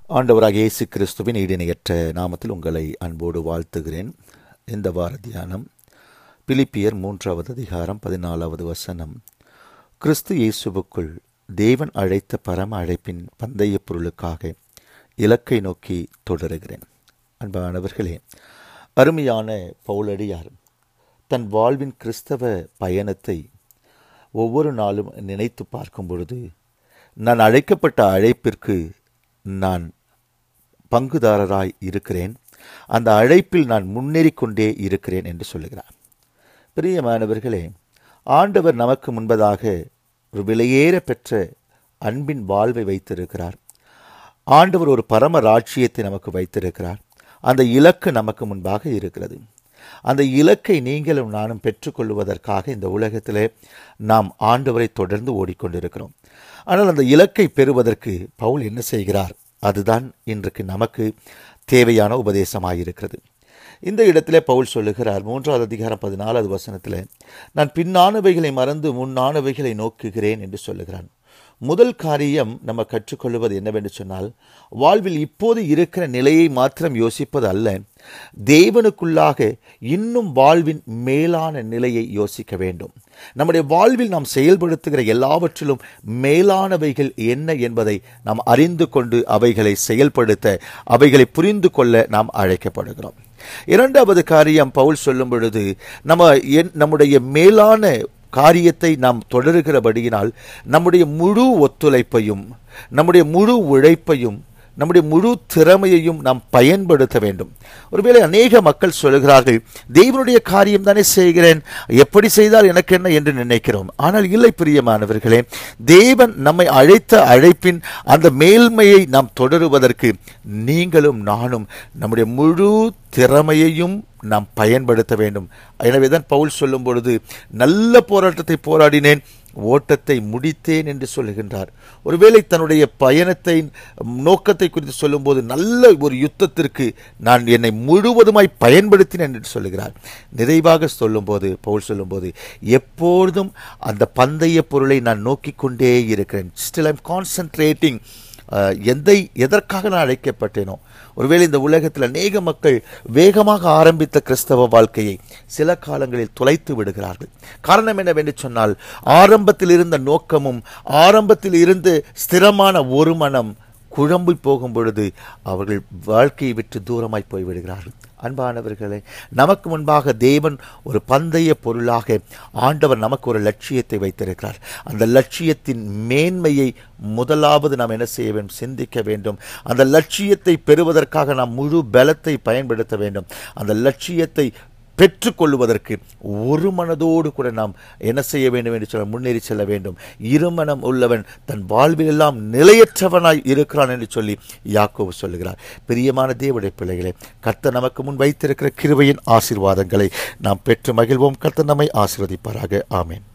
ஆண்டவராக இயேசு கிறிஸ்துவின் ஈடிணையற்ற நாமத்தில் உங்களை அன்போடு வாழ்த்துகிறேன் இந்த வார தியானம் பிலிப்பியர் மூன்றாவது அதிகாரம் பதினாலாவது வசனம் கிறிஸ்து இயேசுவுக்குள் தேவன் அழைத்த பரம அழைப்பின் பந்தய பொருளுக்காக இலக்கை நோக்கி தொடருகிறேன் அன்பானவர்களே அருமையான பவுலடியார் தன் வாழ்வின் கிறிஸ்தவ பயணத்தை ஒவ்வொரு நாளும் நினைத்து பார்க்கும் பொழுது நான் அழைக்கப்பட்ட அழைப்பிற்கு நான் பங்குதாரராய் இருக்கிறேன் அந்த அழைப்பில் நான் முன்னேறி கொண்டே இருக்கிறேன் என்று சொல்லுகிறார் பிரியமானவர்களே ஆண்டவர் நமக்கு முன்பதாக ஒரு விலையேற பெற்ற அன்பின் வாழ்வை வைத்திருக்கிறார் ஆண்டவர் ஒரு பரம ராட்சியத்தை நமக்கு வைத்திருக்கிறார் அந்த இலக்கு நமக்கு முன்பாக இருக்கிறது அந்த இலக்கை நீங்களும் நானும் பெற்றுக்கொள்வதற்காக இந்த உலகத்திலே நாம் ஆண்டவரை தொடர்ந்து ஓடிக்கொண்டிருக்கிறோம் ஆனால் அந்த இலக்கை பெறுவதற்கு பவுல் என்ன செய்கிறார் அதுதான் இன்றைக்கு நமக்கு தேவையான உபதேசமாயிருக்கிறது இந்த இடத்திலே பவுல் சொல்லுகிறார் மூன்றாவது அதிகாரம் பதினாலாவது வசனத்தில் நான் பின்னானவைகளை மறந்து முன்னானவைகளை நோக்குகிறேன் என்று சொல்லுகிறான் முதல் காரியம் நம்ம கற்றுக்கொள்வது என்னவென்று சொன்னால் வாழ்வில் இப்போது இருக்கிற நிலையை மாத்திரம் யோசிப்பது அல்ல தேவனுக்குள்ளாக இன்னும் வாழ்வின் மேலான நிலையை யோசிக்க வேண்டும் நம்முடைய வாழ்வில் நாம் செயல்படுத்துகிற எல்லாவற்றிலும் மேலானவைகள் என்ன என்பதை நாம் அறிந்து கொண்டு அவைகளை செயல்படுத்த அவைகளை புரிந்து கொள்ள நாம் அழைக்கப்படுகிறோம் இரண்டாவது காரியம் பவுல் சொல்லும் பொழுது நம்ம என் நம்முடைய மேலான காரியத்தை நாம் தொடருகிறபடியினால் நம்முடைய முழு ஒத்துழைப்பையும் நம்முடைய முழு உழைப்பையும் நம்முடைய முழு திறமையையும் நாம் பயன்படுத்த வேண்டும் ஒருவேளை அநேக மக்கள் சொல்கிறார்கள் தெய்வனுடைய காரியம் தானே செய்கிறேன் எப்படி செய்தால் எனக்கு என்ன என்று நினைக்கிறோம் ஆனால் இல்லை பிரியமானவர்களே தேவன் நம்மை அழைத்த அழைப்பின் அந்த மேல்மையை நாம் தொடருவதற்கு நீங்களும் நானும் நம்முடைய முழு திறமையையும் நாம் பயன்படுத்த வேண்டும் எனவே தான் பவுல் சொல்லும் பொழுது நல்ல போராட்டத்தை போராடினேன் ஓட்டத்தை முடித்தேன் என்று சொல்லுகின்றார் ஒருவேளை தன்னுடைய பயணத்தை நோக்கத்தை குறித்து சொல்லும்போது நல்ல ஒரு யுத்தத்திற்கு நான் என்னை முழுவதுமாய் பயன்படுத்தினேன் என்று சொல்லுகிறார் நிறைவாக சொல்லும்போது பவுல் சொல்லும்போது எப்பொழுதும் அந்த பந்தய பொருளை நான் நோக்கி கொண்டே இருக்கிறேன் ஸ்டில் ஐம் கான்சன்ட்ரேட்டிங் எதை எதற்காக நான் அழைக்கப்பட்டேனோ ஒருவேளை இந்த உலகத்தில் அநேக மக்கள் வேகமாக ஆரம்பித்த கிறிஸ்தவ வாழ்க்கையை சில காலங்களில் தொலைத்து விடுகிறார்கள் காரணம் என்னவென்று சொன்னால் ஆரம்பத்தில் இருந்த நோக்கமும் ஆரம்பத்தில் இருந்து ஸ்திரமான ஒரு மனம் குழம்பி போகும் பொழுது அவர்கள் வாழ்க்கையை விட்டு தூரமாய் போய்விடுகிறார்கள் அன்பானவர்களே நமக்கு முன்பாக தேவன் ஒரு பந்தய பொருளாக ஆண்டவர் நமக்கு ஒரு லட்சியத்தை வைத்திருக்கிறார் அந்த லட்சியத்தின் மேன்மையை முதலாவது நாம் என்ன செய்ய வேண்டும் சிந்திக்க வேண்டும் அந்த லட்சியத்தை பெறுவதற்காக நாம் முழு பலத்தை பயன்படுத்த வேண்டும் அந்த லட்சியத்தை பெற்றுக்கொள்வதற்கு ஒரு மனதோடு கூட நாம் என்ன செய்ய வேண்டும் என்று சொல்ல முன்னேறி செல்ல வேண்டும் இருமனம் உள்ளவன் தன் வாழ்விலெல்லாம் நிலையற்றவனாய் இருக்கிறான் என்று சொல்லி யாக்கோவு சொல்லுகிறார் பிரியமான தேவடைய பிள்ளைகளே கர்த்தர் நமக்கு முன் வைத்திருக்கிற கிருபையின் ஆசீர்வாதங்களை நாம் பெற்று மகிழ்வோம் கர்த்தர் நம்மை ஆசீர்வதிப்பாராக ஆமேன்